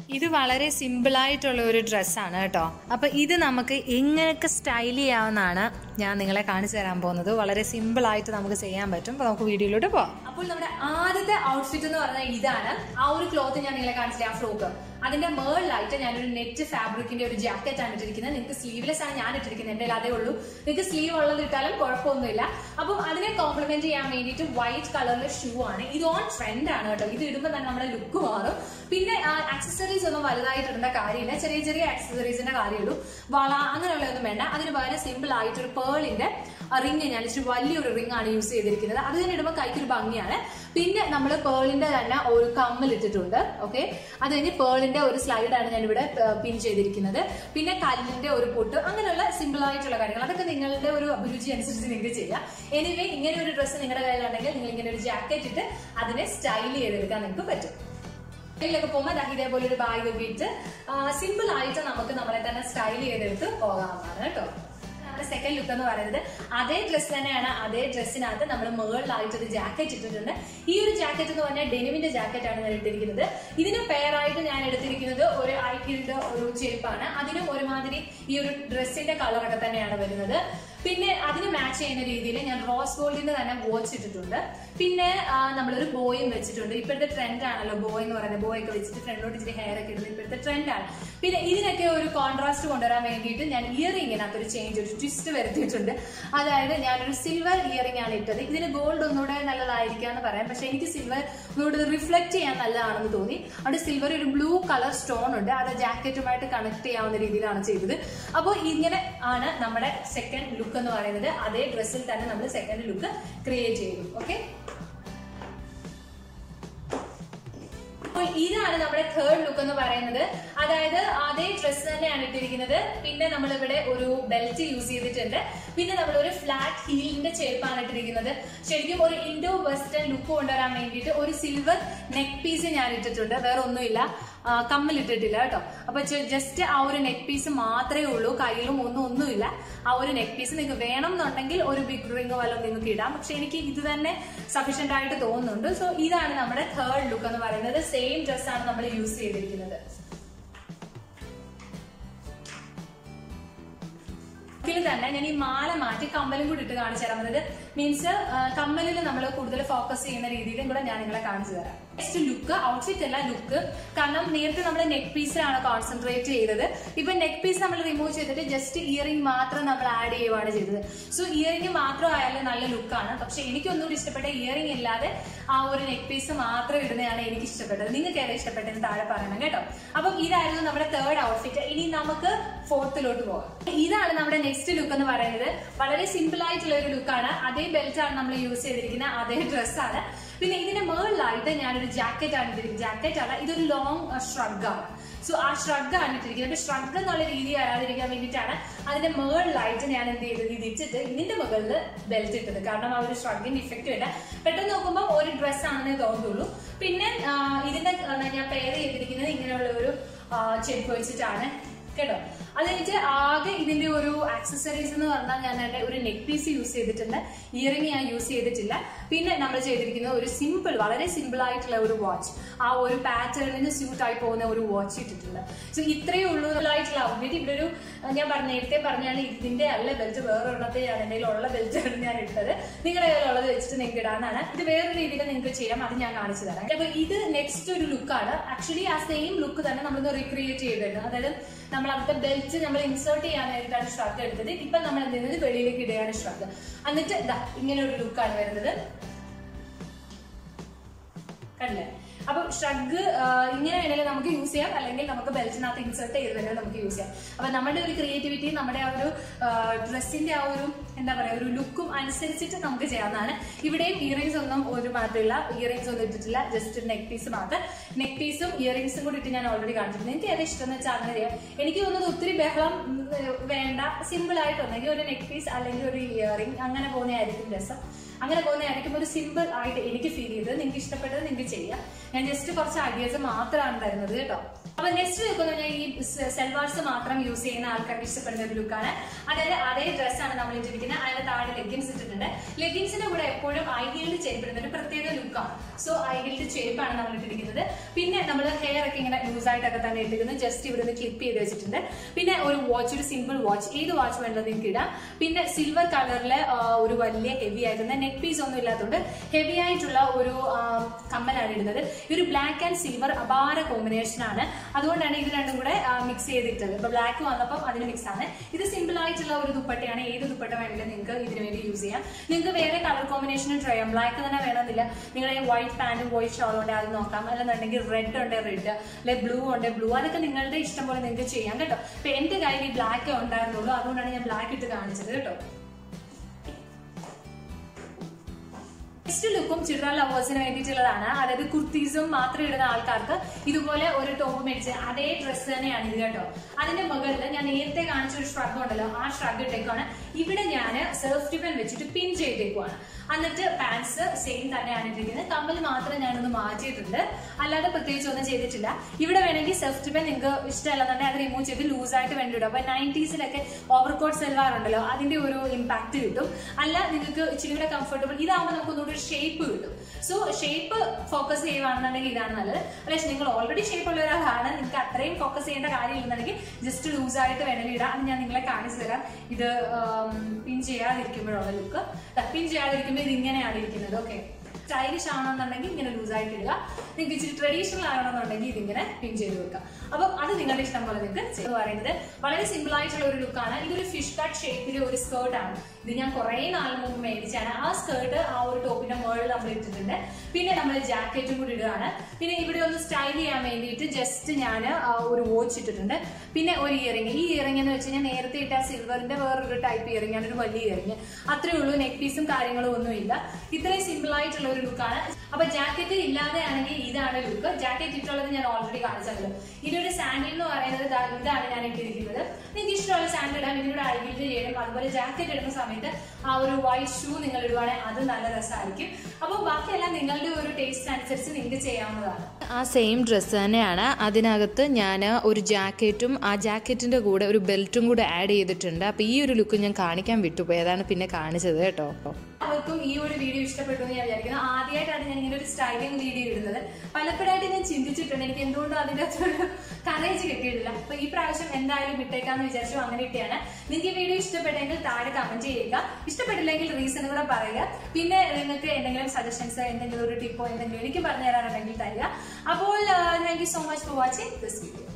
ഇത് വളരെ സിമ്പിളായിട്ടുള്ള ഒരു ഡ്രസ്സാണ് കേട്ടോ അപ്പോൾ ഇത് നമുക്ക് എങ്ങനെയൊക്കെ സ്റ്റൈൽ ചെയ്യാവുന്നതാണ് ഞാൻ നിങ്ങളെ കാണിച്ചു തരാൻ പോകുന്നത് വളരെ സിമ്പിളായിട്ട് നമുക്ക് ചെയ്യാൻ പറ്റും അപ്പോൾ നമുക്ക് വീഡിയോയിലോട്ട് പോവാം അപ്പോൾ നമ്മുടെ ആദ്യത്തെ ഔട്ട്ഫിറ്റ് എന്ന് പറഞ്ഞാൽ ഇതാണ് ആ ഒരു ക്ലോത്ത് ഞാൻ നിങ്ങളെ കാണിച്ചില്ല ആ ഫ്രോക്ക് അതിന്റെ മേളിലായിട്ട് ഞാനൊരു നെറ്റ് ഫാബ്രിക്കിന്റെ ഒരു ജാക്കറ്റ് ആണ് ഇട്ടിരിക്കുന്നത് നിങ്ങൾക്ക് സ്ലീവ്ലെസ് ആണ് ഞാൻ ഇട്ടിരിക്കുന്നത് എന്റെ അതേ ഉള്ളൂ നിങ്ങൾക്ക് സ്ലീവ് ഉള്ളത് ഇട്ടാലും കുഴപ്പമൊന്നുമില്ല അപ്പം അതിനെ കോംപ്ലിമെന്റ് ചെയ്യാൻ വേണ്ടിയിട്ട് വൈറ്റ് കളറിലെ ഷൂ ആണ് ഇത് ഓൺ ട്രെൻഡ് ആണ് കേട്ടോ ഇത് ഇടുമ്പോൾ തന്നെ നമ്മുടെ ലുക്ക് മാറും പിന്നെ ആക്സസറീസ് ഒന്നും വലുതായിട്ട് ഇടേണ്ട കാര്യമില്ല ചെറിയ ചെറിയ ആക്സസറീസിന്റെ കാര്യമുള്ളൂ വള അങ്ങനെയുള്ളതൊന്നും വേണ്ട അതിന് പകരം സിമ്പിൾ ആയിട്ട് ഒരു പേളിന്റെ റിങ് ഞാൻ ഇച്ചിരി വലിയൊരു റിംഗ് ആണ് യൂസ് ചെയ്തിരിക്കുന്നത് അത് തന്നെ ഇടുമ്പോൾ കൈക്കൊരു ഭംഗിയാണ് പിന്നെ നമ്മൾ പേളിന്റെ തന്നെ ഒരു കമ്മൽ ഇട്ടിട്ടുണ്ട് ഓക്കെ അത് കഴിഞ്ഞ് പേളിന്റെ ഒരു സ്ലൈഡാണ് ഞാൻ ഇവിടെ പിൻ ചെയ്തിരിക്കുന്നത് പിന്നെ കല്ലിന്റെ ഒരു പൊട്ട് അങ്ങനെയുള്ള സിമ്പിൾ ആയിട്ടുള്ള കാര്യങ്ങൾ അതൊക്കെ നിങ്ങളുടെ ഒരു അഭിരുചി അനുസരിച്ച് നിങ്ങൾക്ക് ചെയ്യാം എനിവേ ഇങ്ങനെ ഒരു ഡ്രസ്സ് നിങ്ങളുടെ കയ്യിലുണ്ടെങ്കിൽ നിങ്ങൾ ഇങ്ങനെ ഒരു ജാക്കറ്റ് ഇട്ട് അതിനെ സ്റ്റൈൽ ചെയ്തെടുക്കാൻ നിങ്ങൾക്ക് പറ്റും ഇതിലൊക്കെ പോകുമ്പോൾ ദാ ഇതേപോലെ ഒരു ബാഗ് ഒക്കെ ഇട്ട് സിമ്പിൾ ആയിട്ട് നമുക്ക് നമ്മളെ തന്നെ സ്റ്റൈൽ ചെയ്തെടുത്ത് പോകാവുന്നതാണ് കേട്ടോ നമ്മുടെ സെക്കൻഡ് ലുക്ക് എന്ന് പറയുന്നത് അതേ ഡ്രസ്സ് തന്നെയാണ് അതേ ഡ്രസ്സിനകത്ത് നമ്മൾ മുകളിലായിട്ട് ഒരു ജാക്കറ്റ് ഇട്ടിട്ടുണ്ട് ഈ ഒരു ജാക്കറ്റ് എന്ന് പറഞ്ഞാൽ ഡെനിമിന്റെ ജാക്കറ്റ് ആണ് ഞാൻ ഇട്ടിരിക്കുന്നത് ഇതിന് പെയറായിട്ട് ഞാൻ എടുത്തിരിക്കുന്നത് ഒരു ഐക്കിന്റെ ഒരു ചെരുപ്പാണ് അതിനും ഒരുമാതിരി ഈ ഒരു ഡ്രസ്സിന്റെ കളറൊക്കെ തന്നെയാണ് വരുന്നത് പിന്നെ അതിന് മാച്ച് ചെയ്യുന്ന രീതിയിൽ ഞാൻ റോസ് ഗോൾഡിന്റെ തന്നെ വാച്ച് ഇട്ടിട്ടുണ്ട് പിന്നെ ആ, നമ്മളൊരു ബോയും വെച്ചിട്ടുണ്ട് ഇപ്പോഴത്തെ ട്രെൻഡ് ആണല്ലോ ബോയ് എന്ന് പറയുന്നത് ബോയ് ഒക്കെ വെച്ചിട്ട് ഫ്രണ്ടോട്ട് ഇച്ചിരി ഹെയർ ഒക്കെ ഇടുന്നത് ഇപ്പോഴത്തെ ട്രെൻഡ് ആണ് പിന്നെ ഇതിനൊക്കെ ഒരു കോൺട്രാസ്റ്റ് കൊണ്ടുവരാൻ വേണ്ടിയിട്ട് ഞാൻ ഇയറിംഗിനകത്ത് ഒരു ചേഞ്ച് ഒരു ട്വിസ്റ്റ് വരുത്തിയിട്ടുണ്ട് അതായത് ഞാനൊരു സിൽവർ ഇയറിംഗ് ആണ് ഇട്ടത് ഇതിന് ഗോൾഡ് ഒന്നുകൂടെ നല്ലതായിരിക്കാം എന്ന് പറയാം പക്ഷെ എനിക്ക് സിൽവർ ഒന്നുകൂടെ റിഫ്ലക്ട് ചെയ്യാൻ നല്ലതാണെന്ന് തോന്നി അവിടെ സിൽവർ ഒരു ബ്ലൂ കളർ സ്റ്റോൺ ഉണ്ട് അത് ജാക്കറ്റുമായിട്ട് കണക്ട് ചെയ്യാവുന്ന രീതിയിലാണ് ചെയ്തത് അപ്പോൾ ഇങ്ങനെ ആണ് നമ്മുടെ സെക്കൻഡ് ലുക്ക് എന്ന് പറയുന്നത് അതേ ഡ്രസ്സിൽ തന്നെ നമ്മൾ സെക്കൻഡ് ലുക്ക് ക്രിയേറ്റ് ചെയ്തു ഓക്കെ അപ്പോൾ ഇതാണ് നമ്മുടെ തേർഡ് ലുക്ക് എന്ന് പറയുന്നത് അതായത് അതേ ഡ്രസ്സ് തന്നെയാണ് ഇട്ടിരിക്കുന്നത് പിന്നെ നമ്മൾ ഇവിടെ ഒരു ബെൽറ്റ് യൂസ് ചെയ്തിട്ടുണ്ട് പിന്നെ നമ്മൾ ഒരു ഫ്ലാറ്റ് ഹീലിന്റെ ചെരുപ്പാണ് ഇട്ടിരിക്കുന്നത് ശരിക്കും ഒരു ഇൻഡോ വെസ്റ്റേൺ ലുക്ക് കൊണ്ടുവരാൻ വേണ്ടിയിട്ട് ഒരു സിൽവർ നെക്ക് പീസ് ഞാൻ ഇട്ടിട്ടുണ്ട് വേറെ ഒന്നുമില്ല ആ, കമ്മൽ ഇട്ടിട്ടില്ല കേട്ടോ അപ്പൊ ജസ്റ്റ് ആ ഒരു നെക്ക് പീസ് മാത്രമേ ഉള്ളൂ കയ്യിലും ഒന്നും ഒന്നുമില്ല ആ ഒരു നെക്ക് പീസ് നിങ്ങൾക്ക് വേണം എന്നുണ്ടെങ്കിൽ ഒരു ബിഗ് റിംഗ് വല്ലതും നിങ്ങൾക്ക് ഇടാം പക്ഷെ എനിക്ക് ഇത് തന്നെ സഫീഷ്യന്റ് ആയിട്ട് തോന്നുന്നുണ്ട് സോ ഇതാണ് നമ്മുടെ തേർഡ് ലുക്ക് എന്ന് പറയുന്നത് സെയിം ഡ്രസ്സാണ് നമ്മൾ യൂസ് ചെയ്തിരിക്കുന്നത് ഇതിൽ തന്നെ ഞാൻ ഈ മാല മാറ്റി കമ്മലും കൂടി ഇട്ട് കാണിച്ചു തരാം അതായത് മീൻസ് കമ്മലിൽ നമ്മൾ കൂടുതൽ ഫോക്കസ് ചെയ്യുന്ന രീതിയിലും കൂടെ ഞാൻ നിങ്ങളെ കാണിച്ചു തരാം നെക്സ്റ്റ് ലുക്ക് ഔട്ട്ഫിറ്റ് അല്ല ലുക്ക് കാരണം നേരത്തെ നമ്മൾ നെക്ക് പീസിലാണ് കോൺസെൻട്രേറ്റ് ചെയ്തത് ഇപ്പൊ നെക്ക് പീസ് നമ്മൾ റിമൂവ് ചെയ്തിട്ട് ജസ്റ്റ് ഇയറിംഗ് മാത്രം നമ്മൾ ആഡ് ചെയ്യുവാണ് ചെയ്തത് സോ ഇയറിംഗ് മാത്രം ആയാലും നല്ല ലുക്കാണ് പക്ഷെ എനിക്ക് ഒന്നുകൂടി ഇഷ്ടപ്പെട്ട ഇയറിംഗ് ഇല്ലാതെ ആ ഒരു നെക്ക് പീസ് മാത്രം ഇടുന്നതാണ് എനിക്ക് ഇഷ്ടപ്പെട്ടത് നിങ്ങൾക്ക് ഏതാ ഇഷ്ടപ്പെട്ടതെന്ന് താഴെ പറയണം കേട്ടോ അപ്പം ഇതായിരുന്നു നമ്മുടെ തേർഡ് ഔട്ട്ഫിറ്റ് ഇനി നമുക്ക് ഫോർത്തിലോട്ട് പോകാം ഇതാണ് നമ്മുടെ നെക്സ്റ്റ് ലുക്ക് എന്ന് പറയുന്നത് വളരെ സിമ്പിൾ ആയിട്ടുള്ള ഒരു ലുക്കാണ് അതേ ബെൽറ്റ് ആണ് നമ്മൾ യൂസ് ചെയ്തിരിക്കുന്ന അതേ ഡ്രസ്സാണ് പിന്നെ ഇതിന്റെ മുകളിലായിട്ട് ഞാനൊരു ജാക്കറ്റ് ആണ് ഇട്ടിരിക്കുന്നത് ജാക്കറ്റ് അല്ല ഇതൊരു ലോങ് ഷ്രഗ് ആണ് സോ ആ ഷ്രഗ് ആണ് ഇട്ടിരിക്കുന്നത് അപ്പൊ ഷ്രഗ് എന്നുള്ള രീതി വരാതിരിക്കാൻ വേണ്ടിയിട്ടാണ് അതിന്റെ മുകളിലായിട്ട് ഞാൻ എന്ത് ചെയ്തത് ഇത് ഇട്ടിട്ട് ഇതിന്റെ മുകളിൽ ബെൽറ്റ് ഇട്ടത് കാരണം ആ ഒരു ഷ്രഗിന്റെ ഇഫക്റ്റ് വരില്ല പെട്ടെന്ന് നോക്കുമ്പോൾ ഒരു ഡ്രസ് ആണെന്നേ തോന്നുള്ളൂ പിന്നെ ആ, ഇതിന്റെ ആ, ഞാൻ പെയർ ചെയ്തിരിക്കുന്നത് ഇങ്ങനെയുള്ള ഒരു ആ, ചെരുപ്പ് വെച്ചിട്ടാണ് കേട്ടോ അത് കഴിഞ്ഞിട്ട് ആകെ ഇതിന്റെ ഒരു ആക്സസറീസ് എന്ന് പറഞ്ഞാൽ ഞാൻ എൻ്റെ ഒരു നെക്ക് പീസ് യൂസ് ചെയ്തിട്ടുണ്ട് ഇയറിംഗ് ഞാൻ യൂസ് ചെയ്തിട്ടില്ല പിന്നെ നമ്മൾ ചെയ്തിരിക്കുന്നത് ഒരു സിമ്പിൾ വളരെ സിമ്പിൾ ആയിട്ടുള്ള ഒരു വാച്ച് ആ ഒരു പാറ്റേണിന് സ്യൂട്ട് ആയി പോകുന്ന ഒരു വാച്ച് ഇട്ടിട്ടുണ്ട് സോ ഇത്രയേ ഉള്ളൂ ആയിട്ടുള്ള ഔട്ട്ഫിറ്റ് ഇവിടെ ഒരു അഹ് ഞാൻ പറഞ്ഞ നേരത്തെ പറഞ്ഞാണ് ഇതിന്റെ അല്ല ബെൽറ്റ് വേറെ ഒരെണ്ണത്തെയാണ് എൻ്റെ ഉള്ള ബെൽറ്റ് ആണ് ഞാൻ ഇട്ടത് നിങ്ങളുടെ കയ്യിലുള്ളത് വെച്ചിട്ട് നിങ്ങൾക്ക് ഇടാനാണ് ഇത് വേറെ രീതിയിൽ നിങ്ങൾക്ക് ചെയ്യാം അത് ഞാൻ കാണിച്ചു തരാം അപ്പൊ ഇത് നെക്സ്റ്റ് ഒരു ലുക്കാണ് ആക്ച്വലി ആ സെയിം ലുക്ക് തന്നെ നമ്മളൊന്ന് റീക്രിയേറ്റ് ചെയ്തിട്ടുണ്ട് അതായത് നമ്മൾ അവിടുത്തെ ബെൽറ്റ് നമ്മൾ ഇൻസേർട്ട് ചെയ്യാനായിട്ടാണ് ഷ്രഗ് എടുത്തത് ഇപ്പൊ നമ്മൾ എന്ത് ചെയ്യുന്നത് വെളിയിലേക്ക് ഇടുകയാണ് ഷ്രഗ് എന്നിട്ട് ഇതാ ഇങ്ങനെ ഒരു ലുക്കാണ് വരുന്നത് കണ്ടില്ലേ അപ്പൊ ഷ്രഗ് ഇങ്ങനെ വേണമെങ്കിൽ നമുക്ക് യൂസ് ചെയ്യാം അല്ലെങ്കിൽ നമുക്ക് ബെൽറ്റിനകത്ത് ഇൻസേർട്ട് ചെയ്ത് വേണമെങ്കിൽ നമുക്ക് യൂസ് ചെയ്യാം അപ്പൊ നമ്മുടെ ഒരു ക്രിയേറ്റിവിറ്റി നമ്മുടെ ആ ഒരു ഡ്രസ്സിന്റെ ആ ഒരു എന്താ പറയാ ഒരു ലുക്കും അനുസരിച്ചിട്ട് നമുക്ക് ചെയ്യാവുന്നതാണ് ഇവിടെയും ഇയറിംഗ്സ് ഒന്നും ഒരു മാറ്റമില്ല ഇയറിംഗ്സ് ഒന്നും ഇട്ടിട്ടില്ല ജസ്റ്റ് നെക്ക് പീസ് മാത്രം നെക്ക് പീസും ഇയറിംഗ്സും കൂടി ഇട്ട് ഞാൻ ഓൾറെഡി കാണിച്ചിട്ടുണ്ട് എനിക്ക് ഏതാ ഇഷ്ടം എന്ന് വെച്ചാൽ അങ്ങനെ ചെയ്യാം എനിക്ക് തോന്നുന്നത് ഒത്തിരി ബഹളം ഉം, വേണ്ട സിമ്പിൾ ആയിട്ട് ഒന്നെങ്കിൽ ഒരു നെക്ക് പീസ് അല്ലെങ്കിൽ ഒരു ഇയറിംഗ് അങ്ങനെ പോകുന്നതായിരിക്കും രസം അങ്ങനെ പോകുന്നതായിരിക്കും ഒരു സിമ്പിൾ ആയിട്ട് എനിക്ക് ഫീൽ ചെയ്തത് നിങ്ങൾക്ക് ഇഷ്ടപ്പെട്ടത് നിങ്ങൾക്ക് ചെയ്യാം ഞാൻ ജസ്റ്റ് കുറച്ച് ഐഡിയാസ് മാത്രമാണ് തരുന്നത് കേട്ടോ അപ്പൊ നെക്സ്റ്റ് ലുക്ക് എന്ന് പറഞ്ഞാൽ ഈ സെൽവാർസ് മാത്രം യൂസ് ചെയ്യുന്ന ആൾക്കാർക്ക് ഇഷ്ടപ്പെടുന്ന ഒരു ലുക്കാണ് അതായത് അതേ ഡ്രസ്സാണ് നമ്മൾ ഇട്ടിരിക്കുന്നത് അതിന്റെ താഴെ ലെഗിൻസ് ഇട്ടിട്ടുണ്ട് ലെഗിൻസിന്റെ കൂടെ എപ്പോഴും ഐ ഹീൽഡ് ചേർപ്പെടുന്ന ഒരു പ്രത്യേക ലുക്കാണ് സോ ഐ ഹീൽഡ് ചേപ്പാണ് നമ്മൾ ഇട്ടിരിക്കുന്നത് പിന്നെ നമ്മൾ ഹെയർ ഒക്കെ ഇങ്ങനെ ലൂസ് ആയിട്ടൊക്കെ തന്നെ ഇട്ടിരിക്കുന്നത് ജസ്റ്റ് ഇവിടെ നിന്ന് ക്ലിപ്പ് ചെയ്ത് വെച്ചിട്ടുണ്ട് പിന്നെ ഒരു വാച്ച് ഒരു സിമ്പിൾ വാച്ച് ഏത് വാച്ച് വേണ്ടത് നിങ്ങൾക്ക് ഇടാം പിന്നെ സിൽവർ കളറിലെ ഒരു വലിയ ഹെവി ആയിട്ടുള്ള നെക്ക് പീസ് ഒന്നും ഇല്ലാത്തതുകൊണ്ട് ഹെവി ആയിട്ടുള്ള ഒരു ആ, കമ്മലാണ് ഇടുന്നത് ഈ ഒരു ബ്ലാക്ക് ആൻഡ് സിൽവർ അപാര കോമ്പിനേഷൻ ആണ് അതുകൊണ്ടാണ് ഇത് രണ്ടും കൂടെ മിക്സ് ചെയ്തിട്ടത് ഇപ്പൊ ബ്ലാക്ക് വന്നപ്പോൾ അതിന് മിക്സ് ആണ് ഇത് സിമ്പിൾ ആയിട്ടുള്ള ഒരു ദുപ്പട്ടയാണ് ഏത് ദുപ്പട്ട വേണമെങ്കിലും നിങ്ങൾക്ക് ഇതിനു വേണ്ടി യൂസ് ചെയ്യാം നിങ്ങൾക്ക് വേറെ കളർ കോമ്പിനേഷനും ട്രൈ ചെയ്യാം ബ്ലാക്ക് തന്നെ വേണമെന്നില്ല നിങ്ങളുടെ വൈറ്റ് പാന്റും വൈറ്റ് ഷോളും ഉണ്ട് അത് നോക്കാം അല്ലെന്നുണ്ടെങ്കിൽ റെഡ് ഉണ്ട് റെഡ് അല്ലെ ബ്ലൂ ഉണ്ട് ബ്ലൂ അതൊക്കെ നിങ്ങളുടെ ഇഷ്ടം പോലെ നിങ്ങൾക്ക് ചെയ്യാം കേട്ടോ ഇപ്പൊ എന്റെ കയ്യിൽ ഈ ബ്ലാക്ക് ഉണ്ടായിരുന്നുള്ളൂ അതുകൊണ്ടാണ് ഞാൻ ബ്ലാക്ക് ഇട്ട് കാണിച്ചത് കേട്ടോ നെക്സ്റ്റ് ലുക്കും ചിൽഡ്രൻ ലവേഴ്സിന് വേണ്ടിയിട്ടുള്ളതാണ് അതായത് കുർത്തീസും മാത്രം ഇടുന്ന ആൾക്കാർക്ക് ഇതുപോലെ ഒരു ടോപ്പ് മേടിച്ച് അതേ ഡ്രസ്സ് തന്നെയാണ് ഇത് കേട്ടോ അതിന്റെ മുകളിൽ ഞാൻ നേരത്തെ കാണിച്ച ഒരു ഷ്രഗ് ഉണ്ടല്ലോ ആ ഷ്രഗ് ഇട്ടേക്കാണ് ഇവിടെ ഞാൻ സെർഫ് ടിഫൻ വെച്ചിട്ട് പിൻ ചെയ്തേക്കുവാണ് എന്നിട്ട് പാൻസ് സെയിം തന്നെയാണ് ഇട്ടിരിക്കുന്നത് കമ്മൽ മാത്രം ഞാനൊന്ന് മാറ്റിയിട്ടുണ്ട് അല്ലാതെ പ്രത്യേകിച്ച് ഒന്നും ചെയ്തിട്ടില്ല ഇവിടെ വേണമെങ്കിൽ സെർഫ് ടിഫൻ നിങ്ങൾക്ക് ഇഷ്ടമല്ലെന്നുണ്ടെങ്കിൽ അത് റിമൂവ് ചെയ്ത് ലൂസായിട്ട് വേണ്ടി ഇടും അപ്പൊ നയൻറ്റീസിലൊക്കെ ഓവർകോട്ട് സെൽവാർ ഉണ്ടല്ലോ അതിന്റെ ഒരു ഇമ്പാക്ട് കിട്ടും അല്ല നിങ്ങൾക്ക് ഇച്ചിരി കൂടെ കംഫർട്ടബിൾ ഇതാകുമ്പോൾ നമുക്ക് ഒന്നുകൂടി ഒരു ഷേപ്പ് കിട്ടും സോ ഷേപ്പ് ഫോക്കസ് ചെയ്യുവാണെന്നുണ്ടെങ്കിൽ ഇതാണ് നല്ലത് പക്ഷേ നിങ്ങൾ ഓൾറെഡി ഷേപ്പ് ഉള്ള ഒരാളാണ് നിങ്ങൾക്ക് അത്രയും ഫോക്കസ് ചെയ്യേണ്ട കാര്യമില്ലെന്നുണ്ടെങ്കിൽ ജസ്റ്റ് ലൂസായിട്ട് വേണമെങ്കിൽ ഇടാം അത് ഞാൻ നിങ്ങളെ കാണിച്ചു തരാം ഇത് പിൻ ചെയ്യാതിരിക്കുമ്പോഴുള്ള ലുക്ക് പിൻ ചെയ്യാതിരിക്കുമ്പോൾ ഇത് ഇങ്ങനെയാണ് ഇരിക്കുന്നത് ഓക്കെ സ്റ്റൈലിഷ് ആണെന്നുണ്ടെങ്കിൽ ഇങ്ങനെ ലൂസായിട്ട് ഇടുക നിങ്ങൾക്ക് ഇച്ചിരി ട്രഡീഷണൽ ആണെന്നുണ്ടെങ്കിൽ ഇതിങ്ങനെ പിൻ ചെയ്ത് വെക്കാം അപ്പം അത് നിങ്ങളുടെ ഇഷ്ടം പോലെ നിങ്ങൾക്ക് ചെയ്ത് പറയുന്നത് വളരെ സിമ്പിൾ ആയിട്ടുള്ള ഒരു ലുക്കാണ് ഇതൊരു ഫിഷ് കട്ട് ഷേപ്പിലെ ഒരു സ്കേർട്ട് ആണ് ഇത് ഞാൻ കുറേ നാൾ മുമ്പ് മേടിച്ചാണ് ആ സ്കേർട്ട് ആ ഒരു ടോപ്പിന്റെ മുകളിൽ നമ്മൾ ഇട്ടിട്ടുണ്ട് പിന്നെ നമ്മൾ ജാക്കറ്റും കൂടി ഇടുകയാണ് പിന്നെ ഇവിടെ ഒന്ന് സ്റ്റൈൽ ചെയ്യാൻ വേണ്ടിയിട്ട് ജസ്റ്റ് ഞാൻ ഒരു വാച്ച് ഇട്ടിട്ടുണ്ട് പിന്നെ ഒരു ഇയറിംഗ് ഈ ഇയറിംഗ് എന്ന് വെച്ച് കഴിഞ്ഞാൽ നേരത്തെ ഇട്ട സിൽവറിന്റെ വേറൊരു ടൈപ്പ് ഇയറിംഗ് ആണ് ഒരു വലിയ ഇയറിംഗ് അത്രേ ഉള്ളൂ നെക്ക് പീസും കാര്യങ്ങളും ഒന്നും ഇല്ല ഇത്രയും സിമ്പിൾ ആയിട്ടുള്ള ഒരു ലുക്കാണ് അപ്പൊ ജാക്കറ്റ് ഇല്ലാതെ ആണെങ്കിൽ ഇതാണ് ലുക്ക് ജാക്കറ്റ് ഇട്ടുള്ളത് ഞാൻ ഓൾറെഡി കാണിച്ചല്ലോ ഇതിന്റെ സാൻഡിൽ എന്ന് പറയുന്നത് ദാ ഇതാണ് ഞാൻ ഇട്ടിരിക്കുന്നത് നിങ്ങൾക്ക് ഇഷ്ടമുള്ള സാൻഡിൽ ഇടാം ഇതിലൂടെ ഐഡിൽ ചെയ്യണം അതുപോലെ ജാക്കറ്റ് ഇടുന്ന സമയത്ത് ആ ഒരു വൈറ്റ് ഷൂ നിങ്ങൾ ഇടുവാണെങ്കിൽ അത് നല്ല രസമായിരിക്കും അപ്പോൾ ബാക്കിയെല്ലാം നിങ്ങളുടെ ഒരു ടേസ്റ്റ് അനുസരിച്ച് നിങ്ങൾക്ക് ചെയ്യാവുന്നതാണ് ആ സെയിം ഡ്രസ്സ് തന്നെയാണ് അതിനകത്ത് ഞാൻ ഒരു ജാക്കറ്റും ആ ജാക്കറ്റിൻ്റെ കൂടെ ഒരു ബെൽറ്റും കൂടെ ആഡ് ചെയ്തിട്ടുണ്ട് അപ്പോൾ ഈ ഒരു ലുക്ക് ഞാൻ കാണിക്കാൻ വിട്ടുപോയി അതാണ് പിന്നെ കാണിച്ചത് കേട്ടോ അവർക്കും ഈ ഒരു വീഡിയോ ഇഷ്ടപ്പെട്ടു എന്ന് ഞാൻ വിചാരിക്കുന്നു ആദ്യമായിട്ടാണ് ഞാൻ ഇങ്ങനെ ഒരു സ്റ്റൈലിംഗ് വീഡിയോ ഇടുന്നത് പലപ്പോഴായിട്ട് ഞാൻ ചിന്തിച്ചിട്ടുണ്ട് എനിക്ക് എന്തുകൊണ്ടും അതിന്റെ അകത്തൊരു കറേജ് കിട്ടിയിട്ടില്ല അപ്പൊ ഈ പ്രാവശ്യം എന്തായാലും ഇട്ടേക്കാന്ന് വിചാരിച്ചു അങ്ങനെ ഇട്ടാണ് നിങ്ങൾക്ക് ഈ വീഡിയോ ഇഷ്ടപ്പെട്ടെങ്കിൽ താഴെ കമന്റ് ചെയ്യുക ഇഷ്ടപ്പെട്ടില്ലെങ്കിൽ റീസൺ കൂടെ പറയുക പിന്നെ നിങ്ങൾക്ക് എന്തെങ്കിലും സജഷൻസ് എന്തെങ്കിലും ഒരു ടിപ്പോ എന്തെങ്കിലും എനിക്ക് പറഞ്ഞു തരാനുണ്ടെങ്കിൽ തരിക അപ്പോൾ thank you so much for watching this video